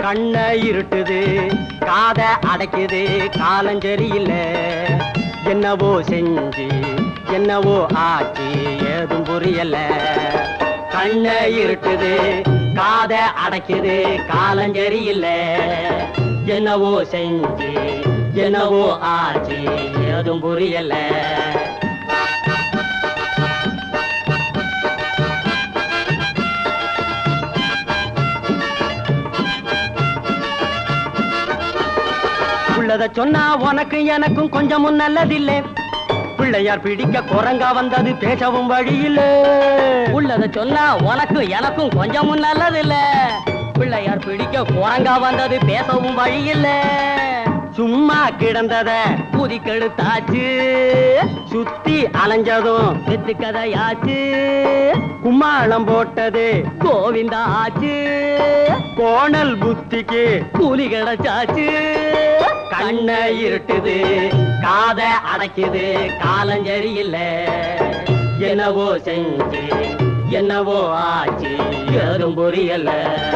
கண்ண இருட்டுது காத அடைக்குது காலஞ்சரியில்ல என்னவோ செஞ்சு என்னவோ ஆச்சு ஏதும் புரியல கண்ண இருட்டுது காத அடைக்குது காலஞ்சரியில்ல என்னவோ செஞ்சு என்னவோ ஆச்சு ஏதும் புரியல உள்ளத சொன்னா உனக்கு எனக்கும் கொஞ்சமும் நல்லதில்லை பிள்ளையார் பிடிக்க குரங்கா வந்தது பேசவும் வழியில்ல உள்ளத சொன்னா உனக்கு எனக்கும் கொஞ்சமும் நல்லதில்ல பிள்ளையார் பிடிக்க குரங்கா வந்தது பேசவும் வழியில்ல சும்மா கிடந்தத புதிக்கெடுத்தாச்சு சுத்தி அலைஞ்சதும் வெத்து கதையாச்சு கும்மாளம் போட்டது கோவிந்தா ஆச்சு கோணல் புத்திக்கு கூலி கிடைச்சாச்சு கண்ண இருட்டுது காத அடைக்குது காலஞ்சரியில்ல என்னவோ செஞ்சு என்னவோ ஆச்சு ஏதும் புரியல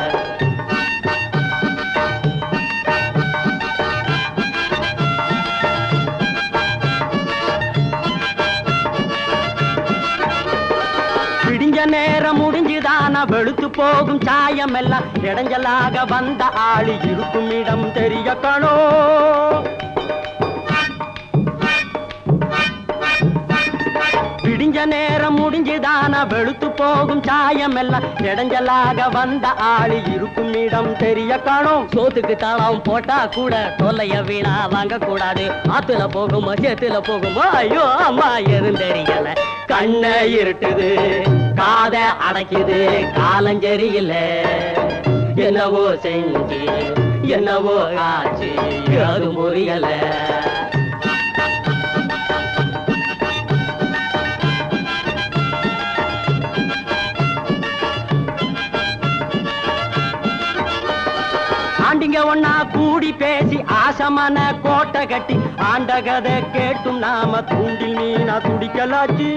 விடிஞ்ச நேரம் முடிஞ்சுதானா வெளுத்து போகும் சாயம் எல்லாம் இடைஞ்சலாக வந்த ஆளு இருக்கும் இடம் தெரிய கணோ விடிஞ்ச நேரம் முடிஞ்சுதானா வெளுத்து போகும் சாயம் எல்லாம் இடைஞ்சலாக வந்த ஆளு இருக்கும் இடம் தெரிய காணும் சோத்துக்கு தாளம் போட்டா கூட தொல்லைய வீணா வாங்க கூடாது ஆத்துல போகுமோ சேத்துல போகுமோ ஐயோ அம்மா எதுவும் தெரியல கண்ண இருட்டுது காத அடைக்குது காலஞ்சரியில்ல என்னவோ செஞ்சு என்னவோ ஆச்சு அது புரியல ஆண்டிங்க ஒன்னா கூடி பேசி ஆசமான கோட்டை கட்டி ஆண்ட கதை கேட்டும் நாம தூண்டில் மீனா துடிக்கலாச்சு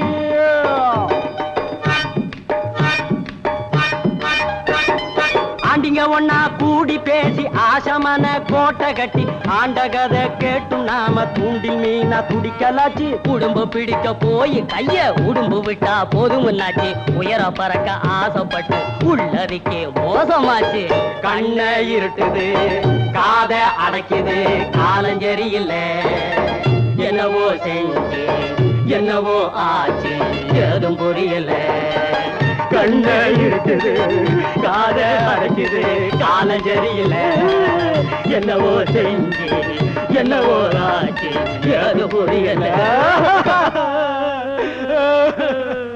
ஆண்டிங்க ஒன்னா கூடி பேசி ஆசமான கோட்டை கட்டி ஆண்ட கதை கேட்டும் நாம தூண்டில் மீனா துடிக்கலாச்சு குடும்ப பிடிக்க போய் கைய உடும்பு விட்டா போதும் என்னாச்சு உயர பறக்க ஆசைப்பட்டு உள்ளதுக்கே மோசமாச்சு கண்ண இருட்டுது காத அடைக்குது காலஞ்சரியில்ல என்னவோ செஞ்சு என்னவோ ஆச்சு ஏதும் புரியல கண்ண இருக்குது காத அடைக்குது காலஞ்சரியில என்னவோ செஞ்சு என்னவோ ஆச்சு ஏதும் புரியல